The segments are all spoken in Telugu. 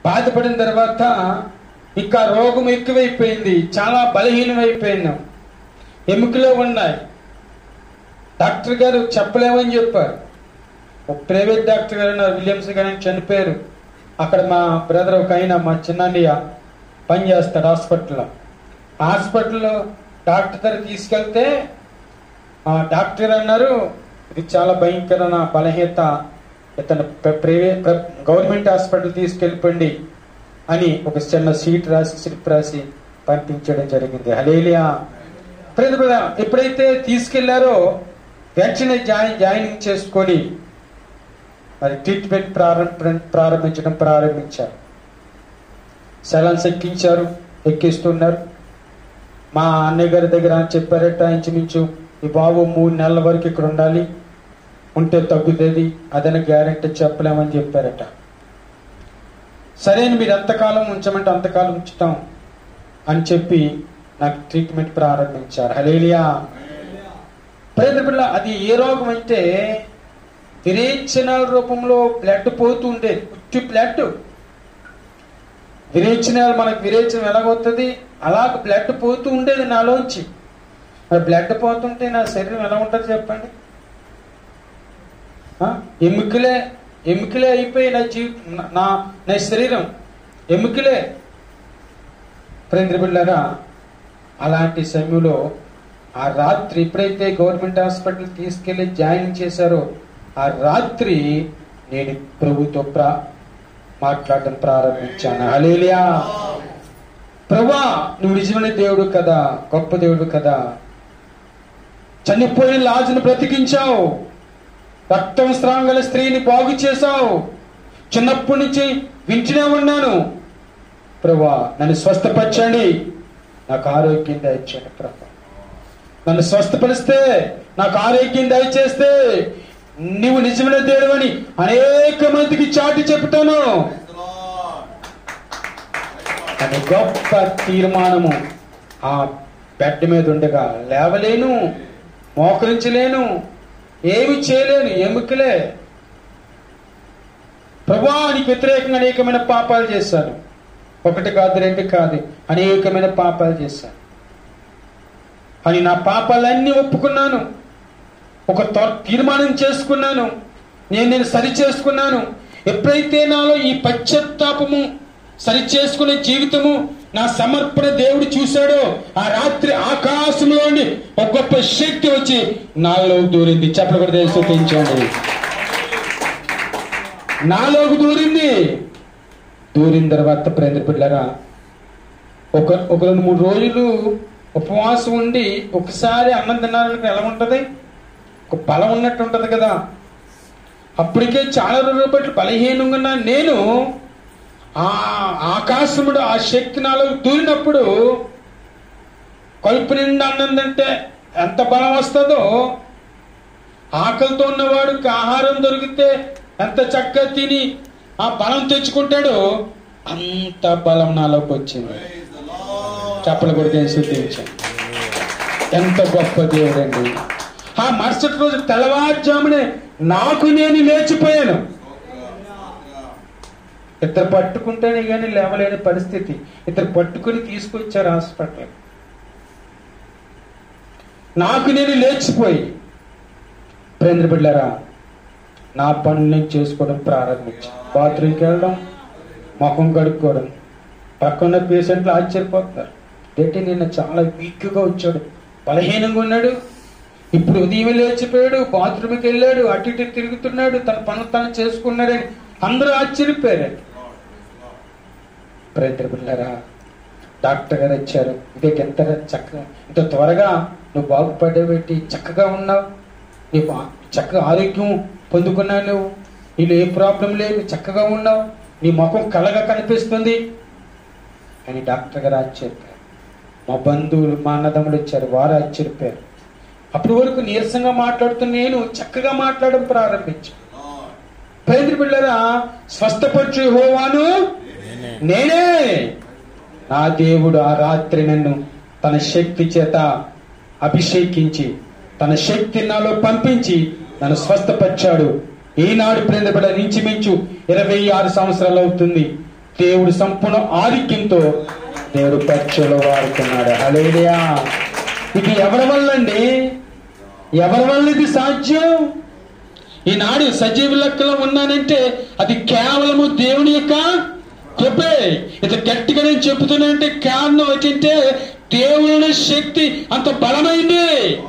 బాధపడిన తర్వాత ఇంకా రోగం ఎక్కువైపోయింది చాలా బలహీనమైపోయినాం ఎముకలో ఉన్నాయి డాక్టర్ గారు చెప్పలేమని చెప్పారు ఒక ప్రైవేట్ డాక్టర్ గారు ఉన్నారు విలియమ్స్ గారు ఆయన చనిపోయారు అక్కడ మా బ్రదర్ ఒక ఆయన మా చిన్నయ్య పని చేస్తాడు హాస్పిటల్లో హాస్పిటల్లో డాక్టర్ దగ్గర తీసుకెళ్తే ఆ డాక్టర్ అన్నారు ఇది చాలా భయంకరమైన బలహీనత ఇతను ప్ర- ప్రైవేట్ ప్ర- గవర్నమెంట్ హాస్పిటల్ తీసుకెళ్ళిపోండి అని ఒక చిన్న సీట్ రాసి స్లిప్ రాసి పంపించడం జరిగింది హలేలియా ప్రేమ ఎప్పుడైతే తీసుకెళ్లారో వెంటనే జాయిన్ జాయినింగ్ చేసుకొని మరి ట్రీట్మెంట్ ప్రారంభ ప్రారంభించడం ప్రారంభించారు సెలన్స్ ఎక్కించారు ఎక్కిస్తున్నారు మా అన్నయ్య గారి దగ్గర అని చెప్పారట ఇంచుమించు ఈ బాబు మూడు నెలల వరకు ఇక్కడ ఉండాలి ఉంటే తగ్గుతుంది అదని గ్యారెంటీ చెప్పలేమని చెప్పారట సరే అని మీరు ఎంతకాలం ఉంచమంటే అంతకాలం ఉంచుతాం అని చెప్పి నాకు ట్రీట్మెంట్ ప్రారంభించారు హలేలియా ప్రేత బిడ్డ అది ఏ రోగం అంటే విరేచనాల రూపంలో బ్లడ్ పోతూ ఉండేది ఉట్టి బ్లడ్ విరేచనాలు మనకు విరేచనం ఎలాగవుతుంది అలాగ బ్లడ్ పోతూ ఉండేది నాలోంచి మరి బ్లడ్ పోతుంటే నా శరీరం ఎలా ఉంటుంది చెప్పండి ఆ? ఎముకలే ఎముకలే అయిపోయి నా జీవితం నా నా శరీరం ఎముకలే ప్రేంద్ర బిళ్ళారా అలాంటి సమయంలో ఆ రాత్రి ఎప్పుడైతే గవర్నమెంట్ హాస్పిటల్ తీసుకెళ్లి జాయిన్ చేశారో ఆ రాత్రి నేను ప్రభుతో ప్రా మాట్లాడడం ప్రారంభించాను హలేలియా ప్రభా నువ్వు నిజమైన దేవుడు కదా గొప్ప దేవుడు కదా చనిపోయిన లాజును బ్రతికించావు రక్తం స్రావం గల స్త్రీని బాగు చేశావు చిన్నప్పటి నుంచి వింటూనే ఉన్నాను ప్రభా నన్ను స్వస్థపరచండి నాకు ఆరోగ్యం దయచేయండి ప్రభా నన్ను స్వస్థపరిస్తే నాకు ఆరోగ్యం దయచేస్తే నీవు నిజమైన దేవుడు అని అనేక మందికి చాటి చెప్తాను అని గొప్ప తీర్మానము ఆ బెడ్ మీద ఉండగా లేవలేను మోకరించలేను ఏమి చేయలేను ఎముకలే ప్రభా నీకు వ్యతిరేకంగా అనేకమైన పాపాలు చేశాను ఒకటి కాదు రెండు కాదు అనేకమైన పాపాలు చేశాను అని నా పాపాలన్నీ ఒప్పుకున్నాను ఒక త్వ- తీర్మానం చేసుకున్నాను నేను నేను సరి చేసుకున్నాను ఎప్పుడైతే నాలో ఈ పశ్చాత్తాపము సరి చేసుకునే జీవితము నా సమర్పణ దేవుడు చూశాడో ఆ రాత్రి ఆకాశంలోని ఒక గొప్ప శక్తి వచ్చి నాలో దూరింది చెప్పలు కూడా స్తుతించండి నాలోకి దూరింది దూరిన తర్వాత ప్రేంద్ర పిల్లరా ఒక ఒక రెండు మూడు రోజులు ఉపవాసం ఉండి ఒకసారి అన్నం తినాలని ఎలా ఉంటది ఒక బలం ఉన్నట్టు ఉంటది కదా అప్పటికే చాలా రోజుల బట్టి బలహీనంగా ఉన్న నేను ఆ ఆకాశముడు ఆ శక్తి నాలో దూరినప్పుడు కడుపు నిండా అన్నం తింటే ఎంత బలం వస్తుందో ఆకలితో ఉన్నవాడికి ఆహారం దొరికితే ఎంత చక్కగా తిని ఆ బలం తెచ్చుకుంటాడో అంత బలం నాలోకి వచ్చింది చెప్పలు కూడా నేను శుద్ధించాను ఎంత గొప్ప దేవుడండి ఆ మరుసటి రోజు తెల్లవారుజామునే నాకు నేను లేచిపోయాను ఇద్దరు పట్టుకుంటేనే కానీ లేవలేని పరిస్థితి ఇద్దరు పట్టుకుని తీసుకొచ్చారు హాస్పిటల్ నాకు నేను లేచిపోయి ప్రేంద్ర బిడ్డారా నా పనులు నేను చేసుకోవడం ప్రారంభించాను బాత్రూమ్కి వెళ్ళడం ముఖం కడుక్కోవడం పక్కన పేషెంట్లు ఆశ్చర్యపోతున్నారు ఏంటి నిన్న చాలా వీక్గా వచ్చాడు బలహీనంగా ఉన్నాడు ఇప్పుడు ఉదయం లేచిపోయాడు బాత్రూమ్కి వెళ్ళాడు అటు ఇటు తిరుగుతున్నాడు తన పనులు తను చేసుకున్నాడని అందరూ ఆశ్చర్యపోయారు ప్రయత్న పిల్లరా డాక్టర్ గారు వచ్చారు ఇదే ఎంత చక్కగా ఇంత త్వరగా నువ్వు బాగుపడబెట్టి చక్కగా ఉన్నావు నీ బా- చక్కగా ఆరోగ్యం పొందుకున్నావు నువ్వు నీలో ఏ ప్రాబ్లం లేదు చక్కగా ఉన్నావు నీ ముఖం కలగా కనిపిస్తుంది అని డాక్టర్ గారు ఆశ్చర్యపోయారు మా బంధువులు మా అన్నదమ్ములు వచ్చారు వారు ఆశ్చర్యపోయారు అప్పటి వరకు నీరసంగా మాట్లాడుతున్న నేను చక్కగా మాట్లాడడం ప్రారంభించాను పేదరి పిల్లరా స్వస్థపరచు హోవాను నేనే నా దేవుడు ఆ రాత్రి నన్ను తన శక్తి చేత అభిషేకించి తన శక్తి నాలో పంపించి నన్ను స్వస్థపరిచాడు ఈనాడు ప్రేందపడ ఇంచుమించు ఇరవై ఆరు సంవత్సరాలు అవుతుంది దేవుడు సంపూర్ణ ఆధిక్యంతో దేవుడు పరీక్షలో వాడుతున్నాడు హలేలియా ఇది ఎవరి వల్ల అండి ఎవరి వల్ల ఇది సాధ్యం ఈనాడు సజీవ లెక్కలో ఉన్నానంటే అది కేవలము దేవుని యొక్క కృపే ఇది గట్టిగా నేను చెబుతున్నానంటే కారణం ఏంటంటే దేవుని శక్తి అంత బలమైంది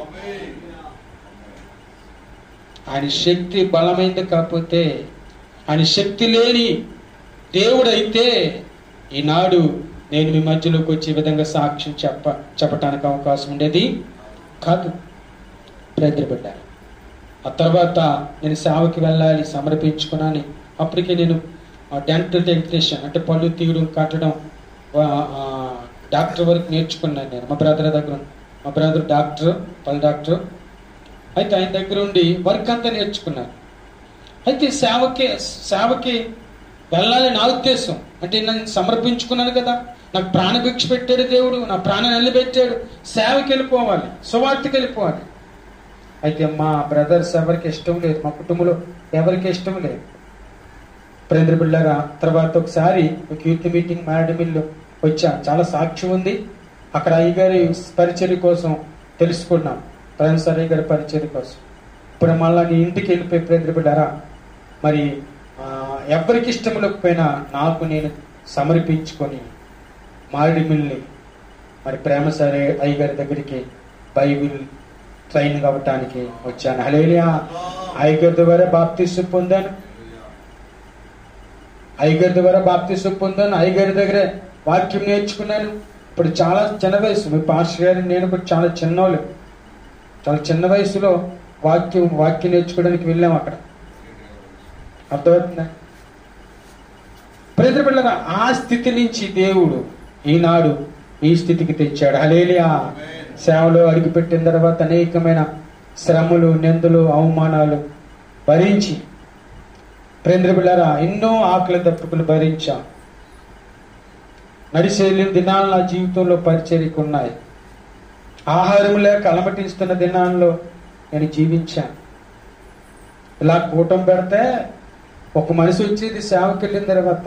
ఆయన శక్తి బలమైంది కాకపోతే ఆయన శక్తి లేని దేవుడైతే ఈనాడు నేను మీ మధ్యలోకి వచ్చే విధంగా సాక్ష్యం చెప్ప చెప్పటానికి అవకాశం ఉండేది కాదు ప్రయత్నపడ్డారు ఆ తర్వాత నేను సేవకి వెళ్ళాలి సమర్పించుకున్నాను అప్పటికే నేను డెంటల్ టెక్నీషియన్ అంటే పళ్ళు తీయడం కట్టడం ఆ, ఆ, డాక్టర్ వరకు నేర్చుకున్నాను నేను మా బ్రదర్ దగ్గర మా బ్రదర్ డాక్టర్ పళ్ళు డాక్టర్ అయితే ఆయన దగ్గర ఉండి వర్క్ అంతా నేర్చుకున్నాను అయితే సేవకి సేవకి వెళ్ళాలి నా ఉద్దేశం అంటే నేను సమర్పించుకున్నాను కదా నాకు ప్రాణభిక్ష పెట్టాడు దేవుడు నా ప్రాణం నిలబెట్టాడు సేవకి వెళ్ళిపోవాలి సువార్తకి వెళ్ళిపోవాలి అయితే మా బ్రదర్స్ ఎవరికి ఇష్టం లేదు మా కుటుంబంలో ఎవరికి ఇష్టం లేదు ప్రేంద్ర బిళ్ళరా తర్వాత ఒకసారి ఒక యూత్ మీటింగ్ మారేడుమిల్లు వచ్చా చాలా సాక్ష్యం ఉంది అక్కడ అయ్యగారి పరిచర్య కోసం తెలుసుకున్నాం ప్రేమ అయ్య గారి పరిచర్య కోసం ఇప్పుడు మళ్ళా నీ ఇంటికి వెళ్ళిపోయి ప్రేంద్ర బిడ్డారా మరి ఆ, ఎవరికి ఇష్టం లేకపోయినా నాకు నేను సమర్పించుకొని మారేడుమిల్లి మరి ప్రేమ సరే అయ్యగారి దగ్గరికి బైబిల్ ట్రైన్ అవ్వటానికి వచ్చాను హలేలియా అయ్యగారి ద్వారా బాప్తీసు పొందాను అయ్యగారి ద్వారా బాప్తీసు పొందాను అయ్యగారి దగ్గర వాక్యం నేర్చుకున్నాను ఇప్పుడు చాలా చిన్న వయసు మీ పాస్టర్ గారు నేను కూడా చాలా చిన్నోళ్ళు చాలా చిన్న వయసులో వాక్యం వాక్యం నేర్చుకోవడానికి వెళ్ళాం అక్కడ అర్థమవుతుందా ప్రజల బిడ్డలారా, ఆ స్థితి నుంచి దేవుడు ఈనాడు ఈ స్థితికి తెచ్చాడు హలేలియా సేవలో అడుగుపెట్టిన తర్వాత అనేకమైన శ్రమలు నిందలు అవమానాలు భరించి ప్రేంద్ర బిళ్ళారా ఎన్నో ఆకలి దప్పుకులు భరించాం నడిచేళ్ళిన దినాలు నా జీవితంలో పరిచర్యకు ఉన్నాయి ఆహారం లేక అలమటిస్తున్న దినాల్లో నేను జీవించాను ఇలా కూటం పెడితే ఒక మనిషి వచ్చేది సేవకి వెళ్ళిన తర్వాత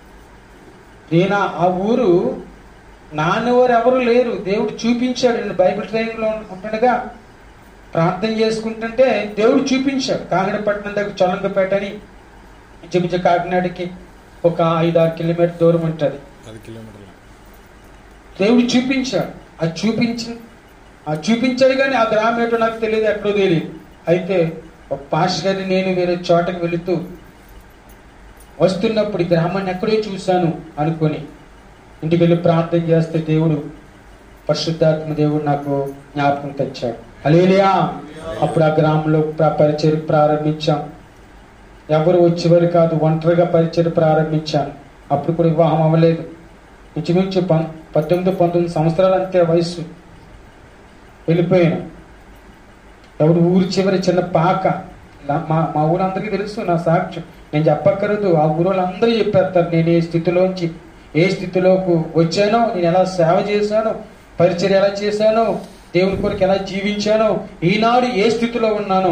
నేను ఆ ఊరు నాన్నవారు ఎవరు లేరు దేవుడు చూపించాడు నేను బైబిల్ ట్రైనింగ్లో ఉంటుండగా ప్రార్థన చేసుకుంటుంటే దేవుడు చూపించాడు కాకినాడపట్నం దగ్గర చొలంగపేట అని ఇంచుమించు కాకినాడకి ఒక ఐదు ఆరు కిలోమీటర్ దూరం ఉంటుంది పది కిలోమీటర్లు దేవుడు చూపించాడు అది చూపించి ఆ చూపించాడు కానీ ఆ గ్రామం ఏంటో నాకు తెలియదు ఎక్కడో తెలియదు అయితే ఒక పాస్ గారి నేను వేరే చోటకి వెళుతూ వస్తున్నప్పుడు ఈ గ్రామాన్ని ఎక్కడో చూశాను అనుకొని ఇంటికి వెళ్ళి ప్రార్థన చేస్తే దేవుడు పరిశుద్ధాత్మ దేవుడు నాకు జ్ఞాపకం తెచ్చాడు అలేలియా అప్పుడు ఆ గ్రామంలో ప్ర- పరిచయం ప్రారంభించాం ఎవరు వచ్చేవారు కాదు ఒంటరిగా పరిచయం ప్రారంభించాను అప్పుడు కూడా వివాహం అవ్వలేదు ఇంచుమించు పం పద్దెనిమిది పంతొమ్మిది సంవత్సరాలు అంతే వయసు వెళ్ళిపోయాను ఎవడు ఊరి చివరి చిన్న పాక ఇలా మా మా ఊరందరికీ తెలుసు నా సాక్ష్యం నేను చెప్పక్కర్లేదు ఆ ఊరు వాళ్ళందరూ చెప్పేస్తారు నేను ఏ స్థితిలోంచి ఏ స్థితిలోకి వచ్చానో నేను ఎలా సేవ చేశానో పరిచర్య ఎలా చేశానో దేవుని కొరకు ఎలా జీవించానో ఈనాడు ఏ స్థితిలో ఉన్నానో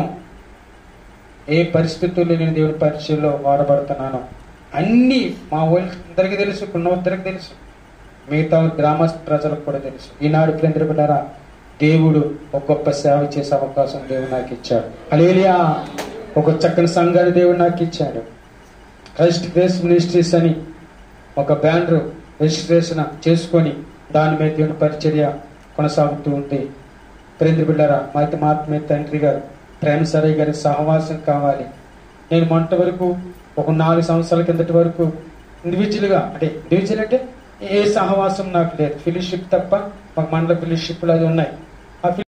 ఏ పరిస్థితుల్లో నేను దేవుని పరిచయంలో వాడబడుతున్నానో అన్నీ మా వాళ్ళందరికీ తెలుసు ఉన్నద్దరికి తెలుసు మిగతా గ్రామ ప్రజలకు కూడా తెలుసు ఈనాడు ప్రేంద్ర బిడ్డారా దేవుడు ఒక గొప్ప సేవ చేసే అవకాశం దేవుడు నాకు ఇచ్చాడు అలేలియా ఒక చక్కని సంఘాన్ని దేవుడు నాకు ఇచ్చాడు క్రైస్ట్ గ్రేస్ మినిస్ట్రీస్ అని ఒక బ్యానర్ రిజిస్ట్రేషన్ చేసుకొని దాని మీద దేవుని పరిచర్య కొనసాగుతూ ఉంది ప్రేంద్ర బిడ్డారా మా అయితే మా ఆత్మీయ తండ్రి గారు ప్రేమ సరయ్య గారి సహవాసం కావాలి నేను మొన్నటి వరకు ఒక నాలుగు సంవత్సరాల కిందటి వరకు ఇండివిజువల్గా అంటే ఇండివిజువల్ అంటే ఏ సహవాసం నాకు లేదు ఫెలోషిప్ తప్ప మాకు మండల ఫెలోషిప్లు అది ఉన్నాయి